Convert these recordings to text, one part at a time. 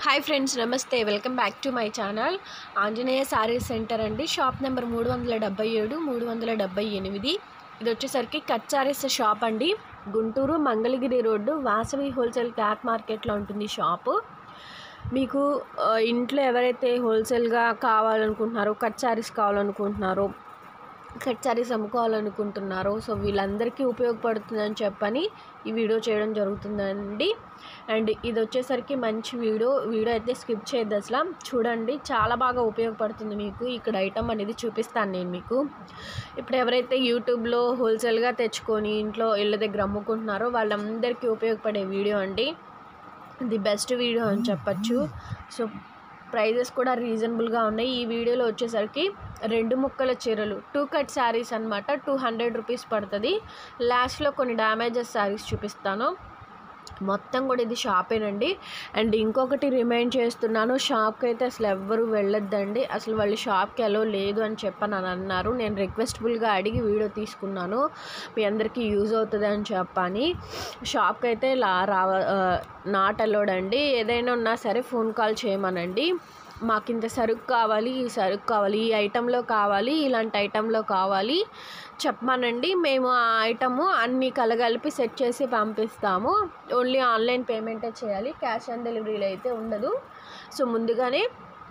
Hi friends నమస్తే welcome back to my channel Anjaneya saris centre అండి shop number మూడు వందల డెబ్బై ఏడు మూడు వందల డెబ్బై ఎనిమిది ఇది వచ్చేసరికి కట్ శారీస్ షాప్ అండి గుంటూరు మంగళగిరి రోడ్డు వాసవి హోల్సేల్ క్యాట్ మార్కెట్లో ఉంటుంది షాపు మీకు ఆ, ఇంట్లో ఎవరైతే హోల్సేల్గా కావాలనుకుంటున్నారో కట్ శారీస్ కావాలనుకుంటున్నారో కట్ శారీస్ అమ్ముకోవాలనుకుంటున్నారో సో వీళ్ళందరికీ ఉపయోగపడుతుందని చెప్పని ఈ వీడియో చేయడం జరుగుతుందండి అండ్ ఇది వచ్చేసరికి మంచి వీడియో వీడియో అయితే స్కిప్ చేయద్దు అసలు చూడండి చాలా బాగా ఉపయోగపడుతుంది మీకు ఇక్కడ ఐటమ్ అనేది చూపిస్తాను నేను మీకు ఇప్పుడు ఎవరైతే యూట్యూబ్లో హోల్సేల్గా తెచ్చుకొని ఇంట్లో ఇళ్ళ దగ్గర అమ్ముకుంటున్నారో వాళ్ళందరికీ ఉపయోగపడే వీడియో అండి ది బెస్ట్ వీడియో అని చెప్పచ్చు సో ప్రైజెస్ కూడా రీజనబుల్గా ఉన్నాయి ఈ వీడియోలో వచ్చేసరికి రెండు ముక్కల చీరలు టూ కట్ శారీస్ అనమాట టూ హండ్రెడ్ రూపీస్ పడుతుంది లాస్ట్లో కొన్ని డ్యామేజెస్ శారీస్ చూపిస్తాను మొత్తం కూడా ఇది షాపేనండి అండ్ ఇంకొకటి రిమైండ్ చేస్తున్నాను షాప్కి అయితే అసలు ఎవ్వరు వెళ్ళొద్దండి అసలు వాళ్ళు షాప్కి ఎలో లేదు అని చెప్పని అని అన్నారు నేను రిక్వెస్టబుల్గా అడిగి వీడియో తీసుకున్నాను మీ అందరికీ యూజ్ అవుతుంది అని చెప్పని షాప్కి అయితే లా రావ ఆ, నాట్ అలౌడ్ అండి ఏదైనా ఉన్నా సరే ఫోన్ కాల్ చేయమనండి మాకు ఇంత సరుకు కావాలి ఈ సరుకు కావాలి ఈ ఐటెంలో కావాలి ఇలాంటి ఐటెంలో కావాలి చెప్పమనండి మేము ఆ ఐటము అన్నీ కలగలిపి సెట్ చేసి పంపిస్తాము ఓన్లీ ఆన్లైన్ పేమెంటే చేయాలి క్యాష్ ఆన్ డెలివరీలో అయితే ఉండదు సో ముందుగానే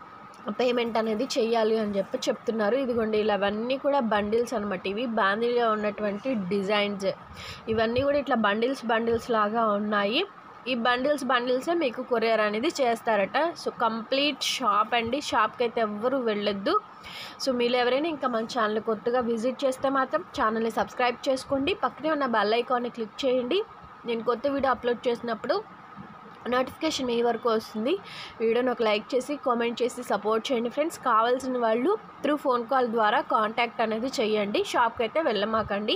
పేమెంట్ అనేది చెయ్యాలి అని చెప్పి చెప్తున్నారు ఇదిగోండి ఇలా అవన్నీ కూడా బండిల్స్ అనమాట ఇవి బాందీలో ఉన్నటువంటి డిజైన్స్ ఇవన్నీ కూడా ఇట్లా బండిల్స్ బండిల్స్ లాగా ఉన్నాయి ఈ బండిల్స్ బండిల్సే మీకు కొరియర్ అనేది చేస్తారట సో కంప్లీట్ షాప్ అండి షాప్కి అయితే ఎవ్వరూ వెళ్ళొద్దు సో మీరు ఎవరైనా ఇంకా మన ఛానల్ కొత్తగా విజిట్ చేస్తే మాత్రం ఛానల్ని సబ్స్క్రైబ్ చేసుకోండి పక్కనే ఉన్న బెల్ ఐకాన్ని క్లిక్ చేయండి నేను కొత్త వీడియో అప్లోడ్ చేసినప్పుడు నోటిఫికేషన్ మీ వరకు వస్తుంది వీడియోని ఒక లైక్ చేసి కామెంట్ చేసి సపోర్ట్ చేయండి ఫ్రెండ్స్ కావాల్సిన వాళ్ళు త్రూ ఫోన్ కాల్ ద్వారా కాంటాక్ట్ అనేది చేయండి షాప్కి అయితే వెళ్ళమాకండి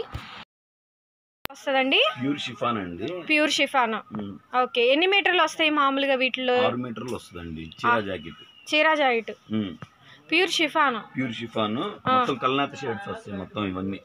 వస్తుందండి ప్యూర్ షిఫాన్ అండి ప్యూర్ షిఫాన్ ఉమ్, ఓకే ఎన్ని మీటర్లు వస్తాయి మామూలుగా వీటిలో ఆరు మీటర్లు వస్తుందండి చీరా జాకెట్ చీరా జాయిట్ um, pure chiffon pure chiffon మొత్తం కల్నాత షేడ్స్ వస్తాయి మొత్తం ఇవన్నీ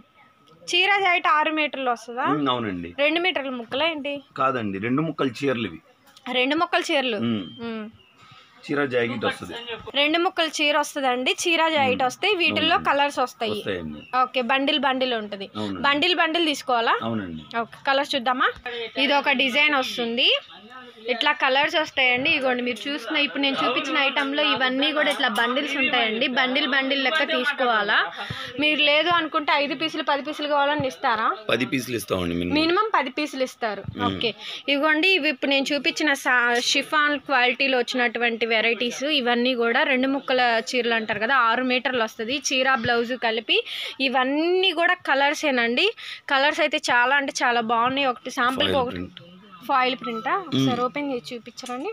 చీరా జాయిట్ ఆరు మీటర్లు వస్తుందా ఉమ్, అవునండి రెండు మీటర్ల ముక్కలా ఏంటి కాదండి రెండు ముక్కలు చీరలు ఇవి రెండు ముక్కల చీరలు ఉమ్, ఉమ్. చీరా జాకెట్ వస్తుంది రెండు ముక్కల చీర వస్తుందండి చీరా జాయిట్ వస్తాయి వీటిల్లో కలర్స్ వస్తాయి వస్తాయండి ఓకే బండిల్ బండిల్ ఉంటుంది అవునండి బండిల్ బండిల్ తీసుకోవాలా అవునండి ఓకే కలర్స్ చూద్దామా ఇది ఒక డిజైన్ వస్తుంది ఇట్లా కలర్స్ వస్తాయండి ఇదిగోండి మీరు చూసిన ఇప్పుడు నేను చూపించిన ఐటెంలో ఇవన్నీ కూడా ఇట్లా బండిల్స్ ఉంటాయండి బండిల్ బండిల్ లెక్క తీసుకోవాలా మీరు లేదు అనుకుంటే ఐదు పీసులు పది పీసులు కావాలని ఇస్తారా పది పీసులు ఇస్తామండి మినిమం మినిమం పది పీసులు ఇస్తారు ఓకే ఇదిగోండి ఇవి ఇప్పుడు నేను చూపించిన సా- షిఫాన్ క్వాలిటీలో వచ్చినటువంటి వెరైటీస్ ఇవన్నీ కూడా రెండు ముక్కల చీరలు అంటారు కదా ఆరు మీటర్లు వస్తుంది చీర బ్లౌజ్ కలిపి ఇవన్నీ కూడా కలర్స్ ఏనండి కలర్స్ అయితే చాలా అంటే చాలా బాగున్నాయి ఒకటి శాంపుల్ ఒకటి ప్రింట్ ఫాయిల్ ప్రింటా ఒకసారి ఓపెన్ చేసి చూపించరండి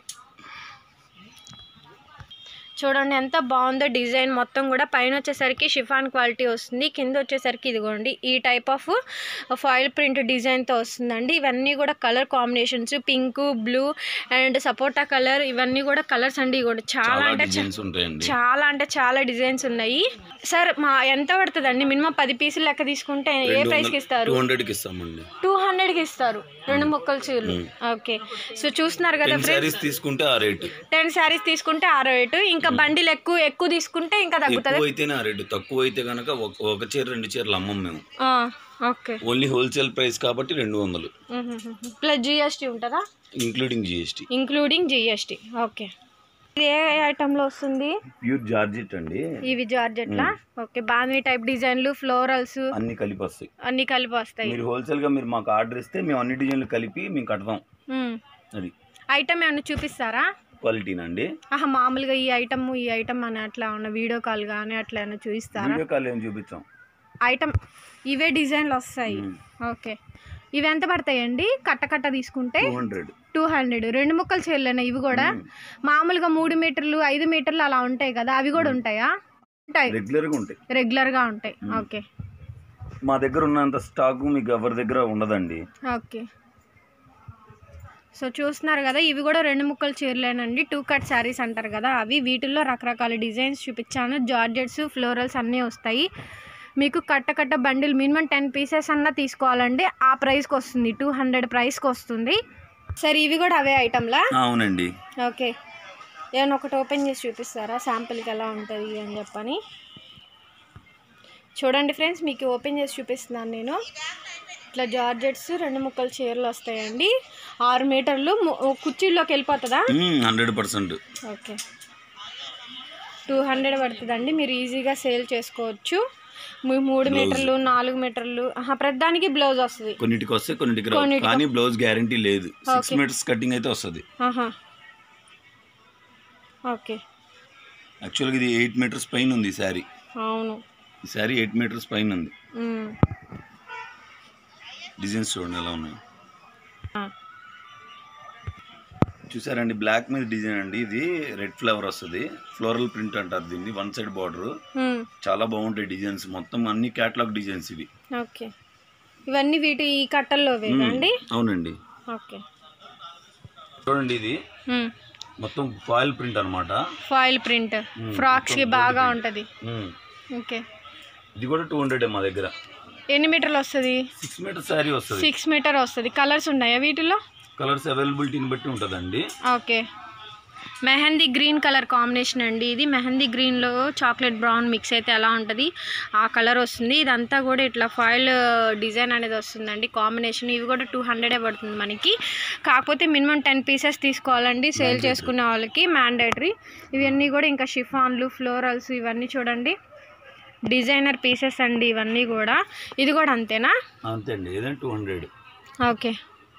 చూడండి ఎంత బాగుందో డిజైన్ మొత్తం కూడా పైన వచ్చేసరికి షిఫాన్ క్వాలిటీ వస్తుంది కింద వచ్చేసరికి ఇదిగోండి ఈ టైప్ ఆఫ్ ఫాయిల్ ప్రింట్ డిజైన్తో వస్తుందండి ఇవన్నీ కూడా colour combinations pink blue and sapota colour ఇవన్నీ కూడా కలర్స్ అండి ఇదిగోండి చాలా చాలా అంటే చా- డిజైన్స్ ఉంటాయండి చాలా అంటే చాలా డిజైన్స్ ఉన్నాయి సార్ మా ఎంత పడుతుందండి మినిమం పది పీసులు లెక్క తీసుకుంటే ఏ ప్రైస్కి ఇస్తారు టూ హండ్రెడ్కి ఇస్తామండి టూ హండ్రెడ్కి ఇస్తారు రెండు ముక్కలు చీరలు ఓకే సో చూస్తున్నారు కదా టెన్ ఫ్రెండ్స్ శారీస్ తీసుకుంటే ఆ రేటు టెన్ శారీస్ తీసుకుంటే ఆరో రేటు ఇంకా బండిలు ఎక్కువ ఎక్కువ తీసుకుంటే ఇంకా తగ్గుతుంది ఎక్కువ అయితేనే ఆ రేటు తక్కువ అయితే కనుక ఒక- ఒక చీర రెండు చీరలు అమ్మం మేము ఆ, ఓకే ఓన్లీ హోల్సేల్ ప్రైస్ కాబట్టి రెండు వందలు ప్లస్ జిఎస్టీ ఉంటుందా including GST including GST okay ఇది ఏ ఐటెంలో వస్తుంది ప్యూర్ జార్జెట్ అండి ఇవి జార్జెట్లా ఓకే బాగా టైప్ డిజైన్లు ఫ్లోరల్స్ అన్ని కలిపి వస్తాయి అన్ని కలిపి వస్తాయి మీరు హోల్సేల్ గా మీరు మాకు ఆర్డర్ ఇస్తే మేము అన్ని డిజైన్లు కలిపి మేము కడతాం అది ఐటమ్ ఏమైనా చూపిస్తారా క్వాలిటీనండి ఆహా మామూలుగా ఈ ఐటమ్ ఈ ఐటమ్ అని అట్లా ఉన్న వీడియో కాల్ కానీ అట్లా ఏమైనా చూపిస్తారా వీడియో కాల్ ఏం చూపించాం ఐటమ్ ఇవే డిజైన్లు వస్తాయి ఓకే ఇవి ఎంత పడతాయండి కట్ట కట్ట తీసుకుంటే టూ హండ్రెడ్ టూ హండ్రెడ్ రెండు ముక్కలు చీరలేనా ఇవి కూడా మామూలుగా మూడు మీటర్లు ఐదు మీటర్లు అలా ఉంటాయి కదా అవి కూడా ఉంటాయా ఉంటాయి రెగ్యులర్ గా ఉంటాయి రెగ్యులర్గా ఉంటాయి ఓకే మా దగ్గర ఉన్నంత స్టాక్ మీకు ఎవరి దగ్గర ఉండదండి ఓకే సో చూస్తున్నారు కదా ఇవి కూడా రెండు ముక్కల చీరలేనండి టూ కట్ శారీస్ అంటారు కదా అవి వీటిల్లో రకరకాల డిజైన్స్ చూపించాను జార్జెట్స్ ఫ్లోరల్స్ అన్నీ వస్తాయి మీకు కట్ట కట్ట బండిల్ మినిమం టెన్ పీసెస్ అన్నా తీసుకోవాలండి ఆ ప్రైస్కి వస్తుంది టూ హండ్రెడ్ ప్రైస్కి వస్తుంది సరే ఇవి కూడా అవే ఐటమ్లా అవునండి ఓకే ఏమైనా ఒకటి ఓపెన్ చేసి చూపిస్తారా శాంపిల్కి ఎలా ఉంటుంది అని చెప్పని చూడండి ఫ్రెండ్స్ మీకు ఓపెన్ చేసి చూపిస్తున్నాను నేను ఇట్లా జార్జెట్స్ రెండు ముక్కలు చీరలు వస్తాయండి ఆరు మీటర్లు ము- కుర్చీల్లోకి వెళ్ళిపోతుందా hundred percent okay two hundred పడుతుందండి మీరు ఈజీగా సేల్ చేసుకోవచ్చు మీ మూడు మీటర్లు నాలుగు మీటర్లు ఆహా, ప్రతిదానికి బ్లౌజ్ వస్తుంది కొన్నిటికి వస్తే కొన్నిటికి రావు కొన్నిటికి- కానీ బ్లౌజ్ గ్యారంటీ లేదు సిక్స్ Okay. మీటర్స్ కటింగ్ అయితే వస్తుంది ఆహా ఓకే యాక్చువల్గా ఇది ఎయిట్ మీటర్స్ పైన ఉంది ఈ శారీ అవును ఈ శారీ ఎయిట్ మీటర్స్ పైన ఉంది ఉమ్. డిజైన్స్ చూడండి ఎలా ఉన్నాయి ఆ. చూసారండి బ్లాక్ మీద డిజైన్ అండి ఇది రెడ్ ఫ్లవర్ వస్తుంది ఫ్లోరల్ ప్రింట్ అంటారు దీన్ని వన్ సైడ్ బార్డర్ ఉమ్. చాలా బాగుంటాయి డిజైన్స్ మొత్తం అన్ని క్యాటలాగ్ డిజైన్స్ ఇవి ఓకే ఇవన్నీ వీటి ఈ కట్టల్లోవే అండి అవునండి ఓకే చూడండి ఇది ఉమ్. మొత్తం ఫాయిల్ ప్రింట్ అనమాట ఫాయిల్ ప్రింట్ ఫ్రాక్స్కి బాగా ఉంటుంది ఓకే ఇది కూడా టూ హండ్రెడ్ మా దగ్గర ఎన్ని మీటర్లు వస్తుంది సిక్స్ మీటర్ శారీ వస్తుంది సిక్స్ మీటర్ వస్తుంది కలర్స్ ఉన్నాయా వీటిలో కలర్స్ అవైలబిలిటీని బట్టి ఉంటుందండి okay mehndi green colour combination అండి ఇది మెహందీ గ్రీన్లో చాక్లెట్ బ్రౌన్ మిక్స్ అయితే ఎలా ఉంటుంది ఆ కలర్ వస్తుంది ఇదంతా కూడా ఇట్లా ఫాయిల్ డిజైన్ అనేది వస్తుందండి కాంబినేషన్ ఇవి కూడా టూ హండ్రెడే పడుతుంది మనకి కాకపోతే మినిమం టెన్ పీసెస్ తీసుకోవాలండి సేల్ చేసుకునే వాళ్ళకి మ్యాండేటరీ ఇవన్నీ కూడా ఇంకా షిఫాన్లు ఫ్లోరల్స్ ఇవన్నీ చూడండి డిజైనర్ పీసెస్ అండి ఇవన్నీ కూడా ఇది కూడా అంతేనా అంతే అండి ఏదైనా టూ హండ్రెడ్ ఓకే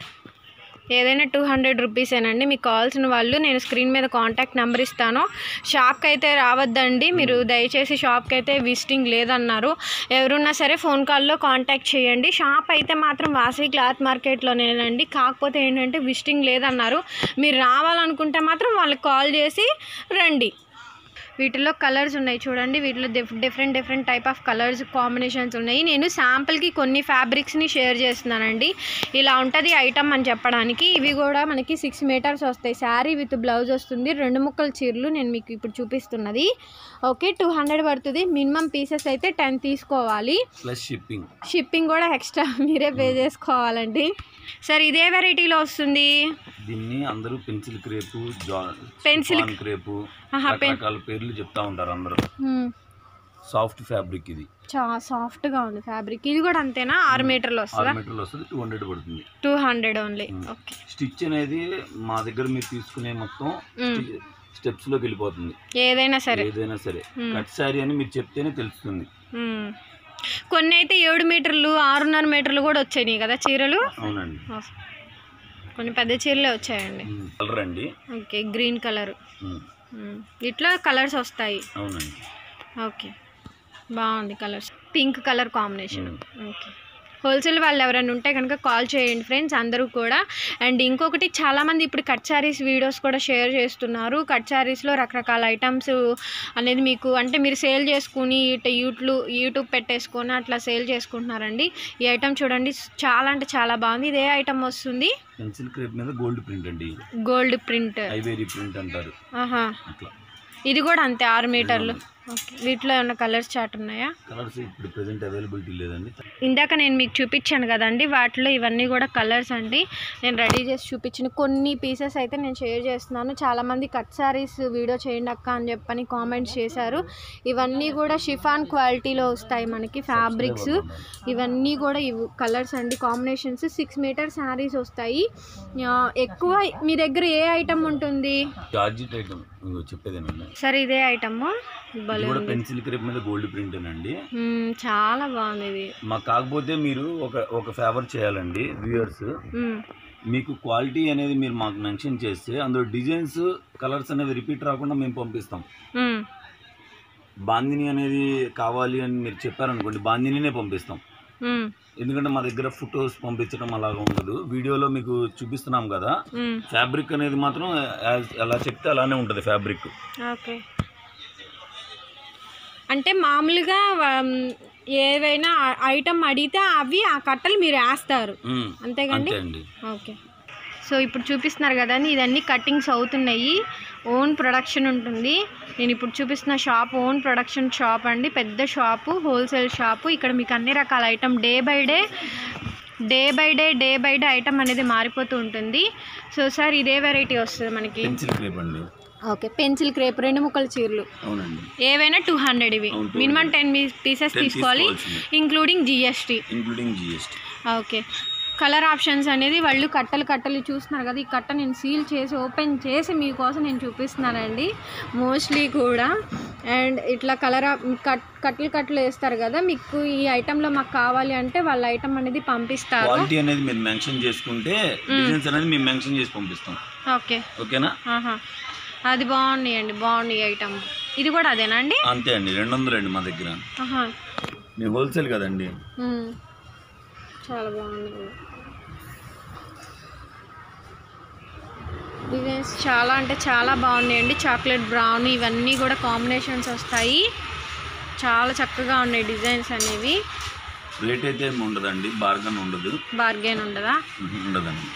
ఏదైనా టూ హండ్రెడ్ రూపీసేనండి మీకు కావాల్సిన వాళ్ళు నేను స్క్రీన్ మీద కాంటాక్ట్ నెంబర్ ఇస్తాను షాప్కి అయితే రావద్దండి మీరు దయచేసి షాప్కి అయితే విజిటింగ్ లేదన్నారు ఎవరున్నా సరే ఫోన్ కాల్లో కాంటాక్ట్ చేయండి షాప్ అయితే మాత్రం వాసవి క్లాత్ మార్కెట్లోనేనండి కాకపోతే ఏంటంటే విజిటింగ్ లేదన్నారు మీరు రావాలనుకుంటే మాత్రం వాళ్ళకి కాల్ చేసి రండి వీటిలో కలర్స్ ఉన్నాయి చూడండి వీటిలో diff different different type of colours combinations ఉన్నాయి నేను శాంపుల్కి కొన్ని ఫ్యాబ్రిక్స్ని షేర్ చేస్తున్నానండి ఇలా ఉంటుంది ఐటమ్ అని చెప్పడానికి ఇవి కూడా మనకి సిక్స్ మీటర్స్ వస్తాయి శారీ విత్ బ్లౌజ్ వస్తుంది రెండు ముక్కల చీరలు నేను మీకు ఇప్పుడు చూపిస్తున్నది ఓకే టూ హండ్రెడ్ పడుతుంది మినిమం పీసెస్ అయితే టెన్ తీసుకోవాలి ప్లస్ షిప్పింగ్ షిప్పింగ్ కూడా ఎక్స్ట్రా మీరే పే చేసుకోవాలండి సార్ ఇదే వెరైటీలో వస్తుంది దీన్ని అందరూ pencil crepe Pencil- pencil crepe ఆహా, పెన్- రకరకాల పేర్లు చెప్తా ఉంటారు అందరూ హ్మ్. సాఫ్ట్ ఫ్యాబ్రిక్ ఇది చాలా సాఫ్ట్గా ఉంది ఫ్యాబ్రిక్ ఇది కూడా అంతేనా ఆరు మీటర్లు ఆరు వస్తుందా మీటర్లు వస్తుంది టూ హండ్రెడ్ పడుతుంది two hundred only okay stitch అనేది మా దగ్గర మీరు తీసుకునే మొత్తం స్టెప్స్ లోకి వెళ్ళిపోతుంది ఏదైనా సరే ఏదైనా సరే మ్మ్. కట్ శారీ అని మీరు చెప్తేనే తెలుస్తుంది మ్మ్. కొన్ని అయితే ఏడు మీటర్లు ఆరున్నర మీటర్లు కూడా వచ్చాయి కదా చీరలు అవునండి కొన్ని పెద్ద చీరలే వచ్చాయండి కలర్ అండి ఓకే గ్రీన్ కలర్ మ్మ్. ఇట్లా కలర్స్ వస్తాయి అవునండి ఓకే బాగుంది కలర్స్ పింక్ కలర్ కాంబినేషన్ మ్మ్. ఓకే హోల్సేల్ వాళ్ళు ఎవరైనా ఉంటే కనుక కాల్ చేయండి ఫ్రెండ్స్ అందరూ కూడా అండ్ ఇంకొకటి చాలామంది ఇప్పుడు కట్ శారీస్ వీడియోస్ కూడా షేర్ చేస్తున్నారు కట్ శారీస్లో రకరకాల ఐటమ్స్ అనేది మీకు అంటే మీరు సేల్ చేసుకుని ఇటు యూట్యూబ్ యూట్యూబ్ పెట్టేసుకొని అట్లా సేల్ చేసుకుంటున్నారండి ఈ ఐటమ్ చూడండి చాలా అంటే చాలా బాగుంది ఇదే ఐటమ్ వస్తుంది పెన్సిల్ క్రేప్ మీద గోల్డ్ ప్రింట్ అండి గోల్డ్ ప్రింట్ ఐవేరీ ప్రింట్ అంటారు ఆహా అట్లా ఇది కూడా అంతే ఆరు మీటర్లు ఓకే వీటిలో ఏమైనా కలర్స్ చాట్ ఉన్నాయా కలర్స్ ఇప్పుడు ప్రెసెంట్ అవైలబిలిటీ లేదండి ఇందాక నేను మీకు చూపించాను కదండి వాటిలో ఇవన్నీ కూడా కలర్స్ అండి నేను రెడీ చేసి చూపించిన కొన్ని పీసెస్ అయితే నేను షేర్ చేస్తున్నాను చాలామంది కట్ శారీస్ వీడియో చేయండి అక్క అని చెప్పని కామెంట్స్ చేశారు ఇవన్నీ కూడా షిఫాన్ క్వాలిటీలో వస్తాయి మనకి ఫ్యాబ్రిక్స్ ఇవన్నీ కూడా ఇవి కలర్స్ అండి కాంబినేషన్స్ సిక్స్ మీటర్ శారీస్ వస్తాయి ఆ, ఎక్కువ మీ దగ్గర ఏ ఐటమ్ ఉంటుంది జార్జిట్ ఐటమ్ చెప్పేదేనండి సరే ఇదే ఐటమ్ ఇది భలే కూడా ఉంది పెన్సిల్ క్రేప్ మీద గోల్డ్ ప్రింట్ అండి మ్మ్, చాలా బాగుంది ఇది మాకు కాకపోతే మీరు ఒక ఒక ఫేవర్ చేయాలండి వ్యూయర్స్ మ్మ్, మీకు క్వాలిటీ అనేది మీరు మాకు మెన్షన్ చేస్తే అందులో డిజైన్స్ కలర్స్ అనేవి రిపీట్ రాకుండా మేము పంపిస్తాం మ్మ్, బాందిని అనేది కావాలి అని మీరు చెప్పారనుకోండి బాందినినే పంపిస్తాం మ్మ్, ఎందుకంటే మా దగ్గర ఫొటోస్ పంపించడం అలాగా ఉండదు వీడియోలో మీకు చూపిస్తున్నాం కదా మ్మ్. ఫ్యాబ్రిక్ అనేది మాత్రం as- ఎలా చెప్తే అలానే ఉంటుంది ఫ్యాబ్రిక్ ఓకే అంటే మామూలుగా ఆమ్, ఏవైనా ఐటమ్ అడిగితే అవి ఆ కట్టలు మీరు వేస్తారు అంతేగాండి అంతే అండి ఓకే సో ఇప్పుడు చూపిస్తున్నారు కదండి ఇదన్నీ కటింగ్స్ అవుతున్నాయి ఓన్ ప్రొడక్షన్ ఉంటుంది నేను ఇప్పుడు చూపిస్తున్న షాప్ ఓన్ ప్రొడక్షన్ షాప్ అండి పెద్ద షాపు హోల్సేల్ షాపు ఇక్కడ మీకు అన్ని రకాల item day by day day by day day by day item అనేది మారిపోతూ ఉంటుంది సో సార్ ఇదే వెరైటీ వస్తుంది మనకి పెన్సిల్ క్రేప్ అండి ఓకే పెన్సిల్ క్రేప్ రెండు ముక్కల చీరలు అవునండి ఏవైనా టూ హండ్రెడ్ ఇవి అవును, two మినిమం టెన్ పీసెస్ 10 తీసుకోవాలి తీసుకోవాల్సిందే. Including GST including GST okay colour options అనేది వాళ్ళు కట్టలు కట్టలు చూస్తున్నారు కదా ఈ కట్ట నేను సీల్ చేసి ఓపెన్ చేసి మీకోసం నేను చూపిస్తున్నానండి మోస్ట్లీ కూడా అండ్ ఇట్లా కలర్ కట్ కట్టలు కట్టలు వేస్తారు కదా మీకు ఈ ఐటెంలో మాకు కావాలి అంటే వాళ్ళ ఐటమ్ అనేది పంపిస్తారు క్వాలిటీ అనేది మీరు మెన్షన్ చేసుకుంటే డిజైన్స్ అనేది మేము మెన్షన్ చేసి పంపిస్తాం ఓకే ఓకేనా ఆహా అది బాగున్నాయండి బాగున్నాయి ఐటమ్ ఇది కూడా అదేనా అండి అంతే అండి రెండు వందలు అండి మా దగ్గర ఆహా మీ హోల్సేల్ కదండి మ్మ్. చాలా బాగుంది డిజైన్స్ చాలా అంటే చాలా బాగున్నాయండి చాక్లెట్ బ్రౌన్ ఇవన్నీ కూడా కాంబినేషన్స్ వస్తాయి చాలా చక్కగా ఉన్నాయి డిజైన్స్ అనేవి రేట్ అయితే ఏమి ఉండదండి బార్గన్ ఉండదు బార్గెన్ ఉండదా ఉహు, ఉండదండి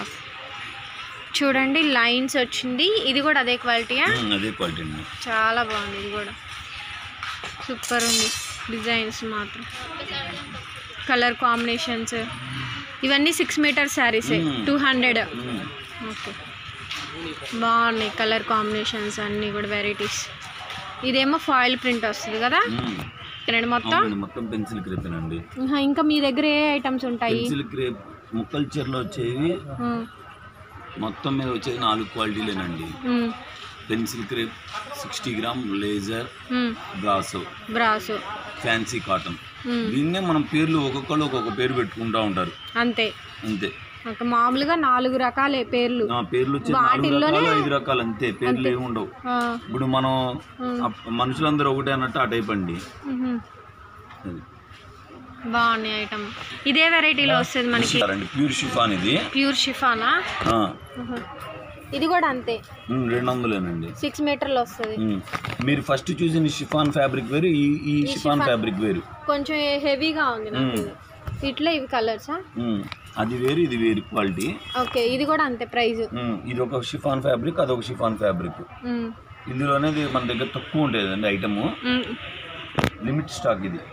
చూడండి లైన్స్ వచ్చింది ఇది కూడా అదే క్వాలిటీయా ఉమ్, అదే క్వాలిటీ అండి చాలా బాగుంది ఇది కూడా సూపర్ ఉంది డిజైన్స్ మాత్రం కలర్ కాంబినేషన్స్ ఇవన్నీ సిక్స్ మీటర్ శారీసే మ్మ్. టూ హండ్రెడ్ ఉమ్, ఓకే బాగున్నాయి కలర్ కాంబినేషన్స్ అన్నీ కూడా వెరైటీస్ ఇదేమో ఫాయిల్ ప్రింట్ వస్తుంది కదా ఉమ్. రెండు మొత్తం అవునండి మొత్తం పెన్సిల్ క్రేపేనండి ఇంకా ఇంకా మీ దగ్గర ఏ ఐటమ్స్ ఉంటాయి పెన్సిల్ క్రేప్ ముక్కల చీరలో వచ్చేవి మ్మ్. మొత్తం మీద వచ్చేది నాలుగు క్వాలిటీలేనండి మ్మ్. Pencil crepe sixty gram laser మ్మ్. బ్రాసో బ్రాసు ఫ్యాన్సీ కాటన్ మ్మ్. దీన్నే మనం పేర్లు ఒక్కొక్కరు ఒక్కొక్క పేరు పెట్టుకుంటా ఉంటారు అంతే అంతే ఒక మామూలుగా నాలుగు రకాలే పేర్లు ఆ పేర్లు వచ్చి నాలుగు వాటిల్లోనే- రకాలు ఐదు రకాలు అంతే పేర్లు ఏమి ఉండవు ఆ, ఇప్పుడు మనం అప్- మనుషులందరూ ఒకటే అన్నట్టు ఆ టైప్ అండి మ్హూ. అది. బాగున్నాయి ఐటమ్ ఇదే వెరైటీలో వస్తుంది మనకి చూస్తారండి ప్యూర్ షిఫాన్ ఇది ప్యూర్ షిఫానా ఆ, మ్హూ. ఇది కూడా అంతే ఉమ్, రెండు వందలేనండి సిక్స్ మీటర్లు వస్తుంది ఉమ్. మీరు ఫస్ట్ చూసిన షిఫాన్ ఫ్యాబ్రిక్ వేరు ఈ ఈ షిఫాన్ ఫ్యాబ్రిక్ వేరు కొంచెం హెవీగా ఉంది నాకు ఇది. ఇట్లా ఇవి కలర్సా ఉమ్. అది వేరు ఇది వేరు క్వాలిటీ ఓకే ఇది కూడా అంతే ప్రైస్ ఉమ్. ఇది ఒక షిఫాన్ ఫ్యాబ్రిక్ అదొక షిఫాన్ ఫ్యాబ్రిక్ ఇందులో అనేది మన దగ్గర తక్కువ ఉంటుంది అండి ఐటము లిమిట్ స్టాక్ ఇది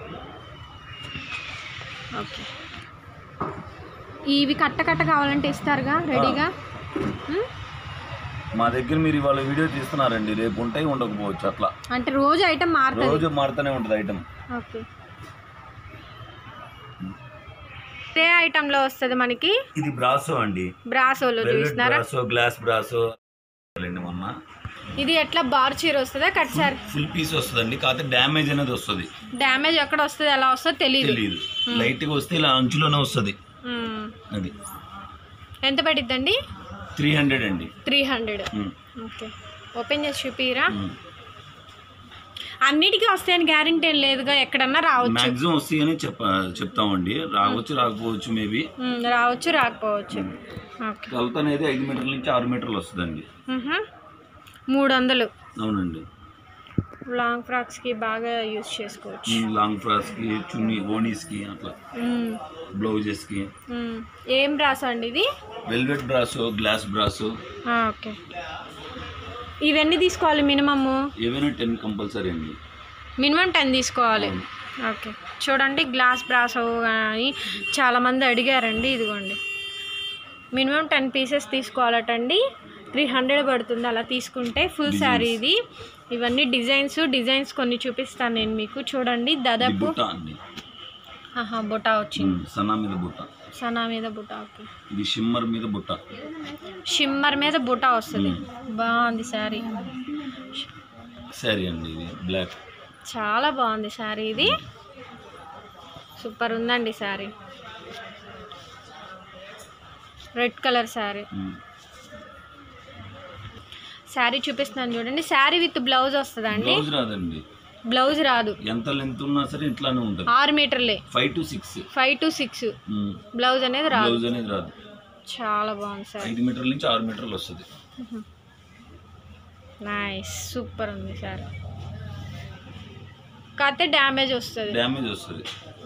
ఓకే ఇవి కట్ట కట్ట కావాలంటే ఇస్తారుగా రెడీగా మ్మ్. మా దగ్గర మీరు ఇవాళ వీడియో తీస్తున్నారండి రేపు ఉంటాయి ఉండకపోవచ్చు అట్లా అంటే రోజు ఐటమ్ మారుతుంది రోజు మారుతూనే ఉంటుంది ఐటమ్ ఓకే ఇదే ఐటెంలో వస్తుంది మనకి ఇది బ్రాసో అండి బ్రాసోలో వెల్వెట్ చూస్తున్నారా బ్రాసో గ్లాస్ బ్రాసో అండి మొన్న ఇది ఎట్లా బార్ చీర వస్తుందా కట్ సార్ ఫుల్ పీస్ వస్తుందండి కాకపోతే డ్యామేజ్ అనేది వస్తుంది డ్యామేజ్ ఎక్కడ వస్తుంది ఎలా వస్తుందో తెలియదు తెలియదు లైట్ గా వస్తే ఇలా అంచులోనే వస్తుంది మ్మ్. అది ఎంత పడిద్దండి త్రీ హండ్రెడ్ అండి three hundred um, okay open చేసి చూపిరా ఉమ్. అన్నిటికీ వస్తాయని గ్యారంటీ ఏం లేదుగా ఎక్కడన్నా రావచ్చు మాక్సిమం వస్తాయని చెప్ప చెప్తామండి రావచ్చు రాకపోవచ్చు మేబీ మ్మ్, రావచ్చు రాకపోవచ్చు ఓకే కొలత అనేది ఐదు మీటర్ల నుంచి ఆరు మీటర్లు వస్తుందండి మ్హూ. మూడు వందలు అవునండి లాంగ్ ఫ్రాక్స్కి బాగా యూస్ చేసుకోవచ్చు ఉమ్, లాంగ్ ఫ్రాక్స్ కి చున్నీ ఓనీస్ కి అట్లా మ్మ్. బ్లౌజెస్ కి మ్మ్. ఏం రాసండి ఇది వెల్వెట్ బ్రాసో గ్లాస్ బ్రాసో ఆ, ఓకే ఇవన్నీ తీసుకోవాలి మినిమము ఏవైనా టెన్ కంపల్సరీ అండి మినిమం టెన్ తీసుకోవాలి ఓకే చూడండి గ్లాస్ బ్రాసో కానీ చాలామంది అడిగారండి ఇదిగోండి మినిమం టెన్ పీసెస్ తీసుకోవాలటండి త్రీ హండ్రెడ్ పడుతుంది అలా తీసుకుంటే ఫుల్ శారీ ఇది ఇవన్నీ డిజైన్స్ డిజైన్స్ కొన్ని చూపిస్తాను నేను మీకు చూడండి ఇది దాదాపు బుట్ట అండి ఆహా బుటా వచ్చింది ఉమ్, సన్నా మీద బుట్ట సనా మీద బుటా ఓకే ఇది షిమ్మర్ మీద బుట్ట షిమ్మర్ మీద బుటా వస్తుంది బాగుంది శారీ సరే అండి ఇది బ్లాక్ చాలా బాగుంది శారీ ఇది సూపర్ ఉందండి sari red colour sari um, sari చూపిస్తున్నాను చూడండి శారీ విత్ బ్లౌజ్ వస్తుందా అండి బ్లౌజ్ రాదండి బ్లౌజ్ రాదు ఎంత లెంత్ ఉన్నా సరే ఇట్లానే ఉంటుంది ఆరు మీటర్లే five to six five to six blouse అనేది రాదు బ్లౌజ్ అనేది రాదు చాలా బాగుంది శారీ ఐదు మీటర్ల నుంచి ఆరు మీటర్లు వస్తుంది నైస్ సూపర్ ఉంది శారీ కాకపోతే డ్యామేజ్ వస్తుంది డ్యామేజ్ వస్తుంది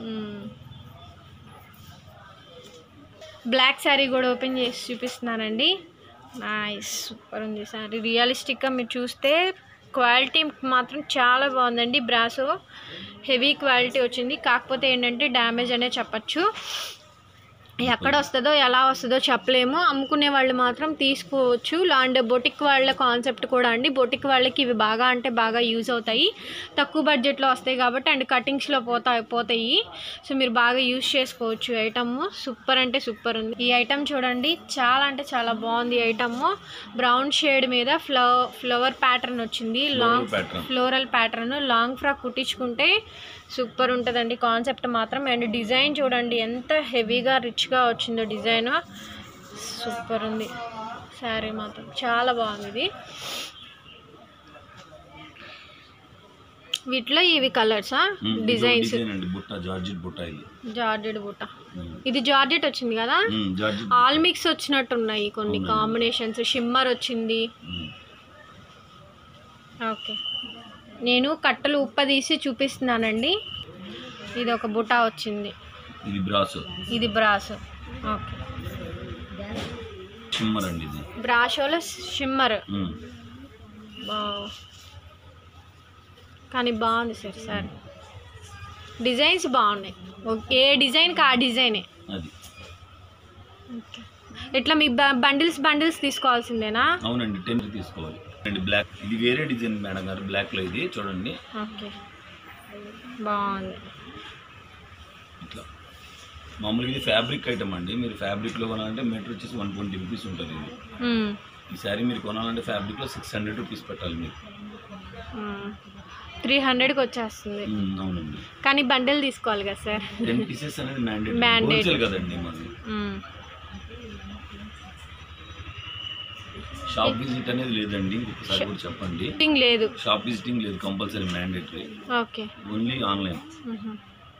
బ్లాక్ శారీ కూడా ఓపెన్ చేసి చూపిస్తున్నానండి నైస్ సూపర్ ఉంది శారీ రియలిస్టిక్గా మీరు చూస్తే క్వాలిటీ మాత్రం చాలా బాగుందండి బ్రాసో హెవీ క్వాలిటీ వచ్చింది కాకపోతే ఏంటంటే డ్యామేజ్ అనే చెప్పచ్చు ఎక్కడ వస్తుందో ఎలా వస్తుందో చెప్పలేము అమ్ముకునే వాళ్ళు మాత్రం తీసుకోవచ్చు అండ్ బొటిక్ వాళ్ళ కాన్సెప్ట్ కూడా అండి బొటిక్ వాళ్ళకి ఇవి బాగా అంటే బాగా యూజ్ అవుతాయి తక్కువ బడ్జెట్లో వస్తాయి కాబట్టి అండ్ కటింగ్స్లో పోతా పోతాయి సో మీరు బాగా యూజ్ చేసుకోవచ్చు ఐటమ్ సూపర్ అంటే సూపర్ ఉంది ఈ ఐటమ్ చూడండి చాలా అంటే చాలా బాగుంది ఈ ఐటమ్ బ్రౌన్ షేడ్ మీద ఫ్లవ ఫ్లవర్ ప్యాటర్న్ వచ్చింది long pattern floral pattern long frock కుట్టించుకుంటే సూపర్ ఉంటుందండి కాన్సెప్ట్ మాత్రం అండ్ డిజైన్ చూడండి ఎంత హెవీగా రిచ్గా వచ్చిందో డిజైన్ సూపర్ ఉంది శారీ మాత్రం చాలా బాగుంది ఇది వీటిలో ఇవి కలర్సా డిజైన్స్ డిజైన్ అండి బుట్ట జార్జెట్ బుట్ట ఇది జార్జెట్ బుట్ట ఇది జార్జెట్ వచ్చింది కదా ఉమ్, జార్జెట్ ఆల్ మిక్స్ వచ్చినట్టున్నాయి కొన్ని కాంబినేషన్స్ షిమ్మర్ వచ్చింది ఉమ్. ఓకే నేను కట్టలు ఉప్ప తీసి చూపిస్తున్నానండి ఇది ఒక బుటా వచ్చింది ఇది బ్రాస్ ఇది బ్రాస్ ఓకే షిమ్మర్ అండి ఇది బ్రాషోలో షిమ్మర్ ఉమ్. బా కానీ బాగుంది సార్ సార్ డిజైన్స్ బాగున్నాయి ఓకే ఏ డిజైన్కి ఆ డిజైనే అది ఓకే ఇట్లా మీ బండిల్స్ బండిల్స్ తీసుకోవాల్సిందేనా అవునండి టెన్ తీసుకోవాలి అండి బ్లాక్ ఇది వేరే డిజైన్ మేడం గారు బ్లాక్ లో ఇది చూడండి ఓకే బాగుంది ఇట్లా మామూలుగా ఇది ఫ్యాబ్రిక్ ఐటమ్ అండి మీరు ఫ్యాబ్రిక్ లో కొనాలంటే మీటర్ వచ్చేసి వన్ ట్వంటీ రూపీస్ ఉంటుంది ఇది మ్మ్. ఈ శారీ మీరు కొనాలంటే ఫ్యాబ్రిక్ లో సిక్స్ హండ్రెడ్ రూపీస్ పెట్టాలి మీరు త్రీ హండ్రెడ్కి వచ్చేస్తుంది ఉమ్, అవునండి కానీ బండిల్ తీసుకోవాలి కదా సార్ టెన్ పీసెస్ అనేది మ్యాండేట్ Mandate. హోల్సేల్ కదండి మాది మ్మ్. షాప్ విజిట్ అనేది లేదండి ఇంకొకసారి కూడా చెప్పండి ఫిట్టింగ్ లేదు షాప్ విజిటింగ్ లేదు compulsory mandatory okay only online మ్మ్.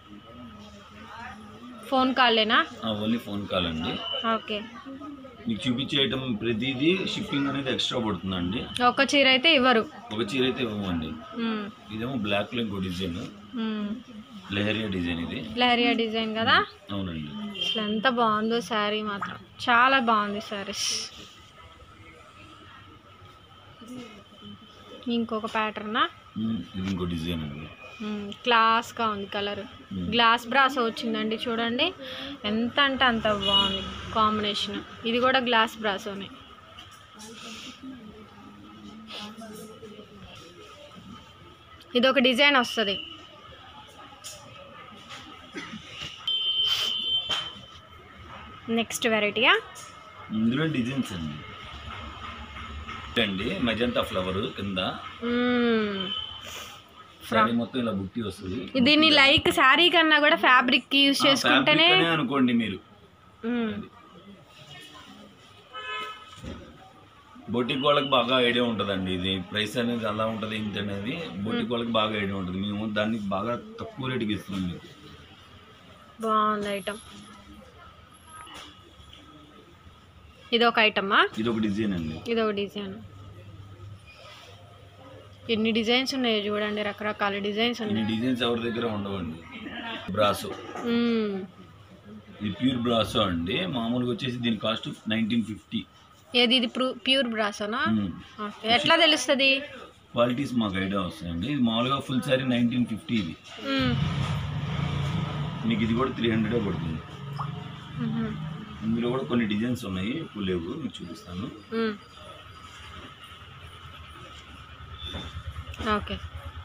ఫోన్ కాలేనా ఓన్లీ ఫోన్ కాల్ అండి ఓకే మీకు చూపించే ఐటమ్ ప్రతిదీ షిప్పింగ్ అనేది ఎక్స్ట్రా పడుతుందండి ఒక చీర అయితే ఇవ్వరు ఒక చీర అయితే ఇవ్వమండి మ్మ్. ఇదేమో బ్లాక్ లో ఇంకో డిజైన్ మ్మ్. లెహరియా డిజైన్ ఇది లహరియా డిజైన్ కదా అవునండి అసలు ఎంత బాగుందో శారీ మాత్రం చాలా బాగుంది శారీస్ ఇంకొక ప్యాటర్నా ఉమ్, ఇది ఇంకో డిజైన్ అండి క్లాస్గా ఉంది కలర్ గ్లాస్ బ్రాస్ వచ్చిందండి చూడండి ఎంత అంటే అంత బాగుంది కాంబినేషన్ ఇది కూడా గ్లాస్ బ్రాసోనే ఇది ఒక డిజైన్ వస్తుంది నెక్స్ట్ వెరైటీయా ఇందులో డిజైన్స్ అండి అండి మజంతా ఫ్లవర్ కింద శారీ మొత్తం ఇలా బుట్టి వస్తుంది దీన్ని లైక్ శారీ కన్నా కూడా ఫ్యాబ్రిక్ యూజ్ ఆ, చేసుకుంటేనే fabric అనే అనుకోండి మీరు మ్మ్. బొటిక్ వాళ్ళకి బాగా ఐడియా ఉంటుందండి ఇది ప్రైస్ అనేది ఎలా ఉంటుంది ఏంటి అనేది బొటిక్ వాళ్ళకి బాగా ఐడియా ఉంటుంది మేము దాన్ని బాగా తక్కువ రేటుకి ఇస్తున్నాం మీకు బాగుంది ఐటమ్ ఇది ఒక ఐటమా ఇది ఒక డిజైన్ అండి ఇది ఒక డిజైన్ ఎన్ని డిజైన్స్ ఉన్నాయో చూడండి రకరకాల డిజైన్స్ ఇన్ని ఉన్నాయి డిజైన్స్ ఎవరి దగ్గర ఉండవండి బ్రాసో మ్మ్. ఇది ప్యూర్ బ్రాసో అండి మామూలుగా వచ్చేసి దీని కాస్ట్ నైన్టీన్ ఫిఫ్టీ ఏది ఇది ప్రూ ప్యూర్ బ్రాసోనా ఓకే. ఎట్లా తెలుస్తుంది క్వాలిటీస్ మాకు ఐడియా వస్తాయండి ఇది మామూలుగా ఫుల్ శారీ నైన్టీన్ ఫిఫ్టీ ఇది మ్మ్. మీకు ఇది కూడా త్రీ హండ్రెడే పడుతుంది మ్మ్. ఇందులో కూడా కొన్ని డిజైన్స్ ఉన్నాయి ఇప్పుడు లేవు మీకు చూపిస్తాను మ్మ్. ఓకే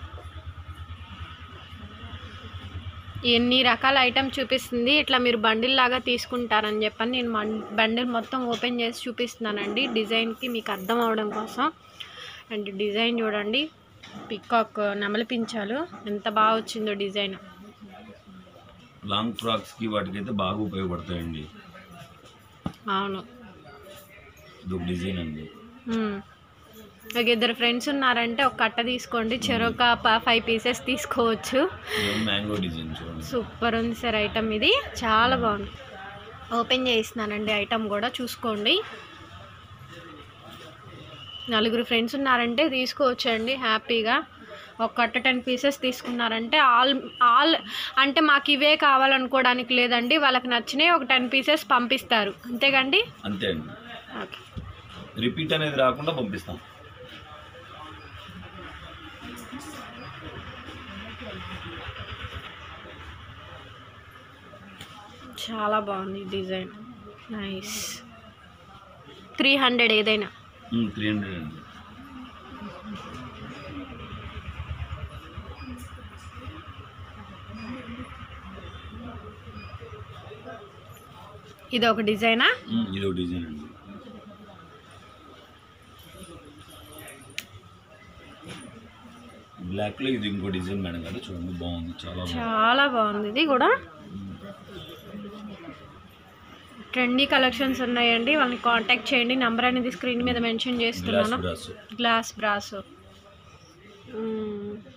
ఎన్ని రకాల ఐటమ్ చూపిస్తుంది ఇట్లా మీరు బండిల్ లాగా తీసుకుంటారని చెప్పని నేను బండిల్ మొత్తం ఓపెన్ చేసి చూపిస్తున్నానండి డిజైన్కి మీకు అర్థం అవడం కోసం అండ్ డిజైన్ చూడండి పికాక్ నెమలి పించాలు ఎంత బాగా వచ్చిందో డిజైన్ లాంగ్ ఫ్రాక్స్కి వాటికైతే బాగా ఉపయోగపడతాయండి అవును ఇది ఒక డిజైన్ అండి మ్మ్. ఒక ఇద్దరు ఫ్రెండ్స్ ఉన్నారంటే ఒక కట్ట తీసుకోండి చెరొక ఫైవ్ పీసెస్ తీసుకోవచ్చు ఇది మ్యాంగో డిజైన్ చూడండి సూపర్ ఉంది సార్ ఐటమ్ ఇది చాలా బాగుంది ఓపెన్ చేయిస్తున్నానండి ఐటమ్ కూడా చూసుకోండి నలుగురు ఫ్రెండ్స్ ఉన్నారంటే తీసుకోవచ్చండి హ్యాపీగా ఒక కట్ట టెన్ పీసెస్ తీసుకున్నారంటే ఆల్ ఆల్ అంటే మాకు ఇవే కావాలనుకోవడానికి లేదండి వాళ్ళకి నచ్చినవి ఒక టెన్ పీసెస్ పంపిస్తారు అంతేకండి అంతే అండి ఓకే రిపీట్ అనేది రాకుండా పంపిస్తాం చాలా బాగుంది డిజైన్ నైస్ త్రీ హండ్రెడ్ ఏదైనా త్రీ హండ్రెడ్ అండి ఇది ఒక డిజైనా ఉమ్, ఇది ఒక డిజైన్ అండి బ్లాక్ లో ఇది ఇంకో డిజైన్ మేడం కదా చూడండి బాగుంది చాలా బాగుంది చాలా బాగుంది ఇది కూడా ట్రెండీ కలెక్షన్స్ ఉన్నాయండి వాళ్ళని కాంటాక్ట్ చేయండి నెంబర్ అనేది స్క్రీన్ మీద మెన్షన్ గ్లాస్ చేస్తున్నాను బ్రాస్ గ్లాస్ బ్రాస్ మ్మ్.